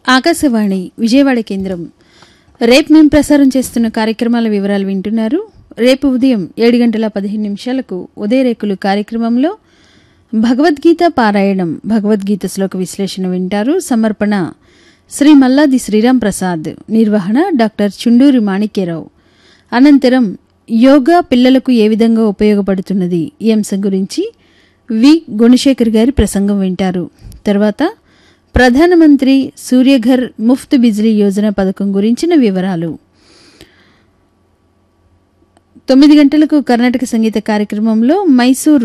ఆకాశవాణి విజయవాడ కేంద్రం రేపు మేము ప్రసారం చేస్తున్న కార్యక్రమాల వివరాలు వింటున్నారు రేపు ఉదయం ఏడు గంటల పదిహేను నిమిషాలకు ఉదయరేకులు కార్యక్రమంలో భగవద్గీత పారాయణం భగవద్గీత శ్లోక విశ్లేషణ వింటారు సమర్పణ శ్రీ మల్లాది శ్రీరామ్ ప్రసాద్ నిర్వహణ డాక్టర్ చుండూరి మాణిక్యరావు అనంతరం యోగా పిల్లలకు ఏ విధంగా ఉపయోగపడుతున్నది ఈ అంశం గురించి వి గుణశేఖర్ గారి ప్రసంగం వింటారు తర్వాత ప్రధానమంత్రి సూర్యఘర్ ముఫ్త్ బిజ్లీ యోజన పథకం గురించిన వివరాలు తొమ్మిది గంటలకు కర్ణాటక సంగీత కార్యక్రమంలో మైసూర్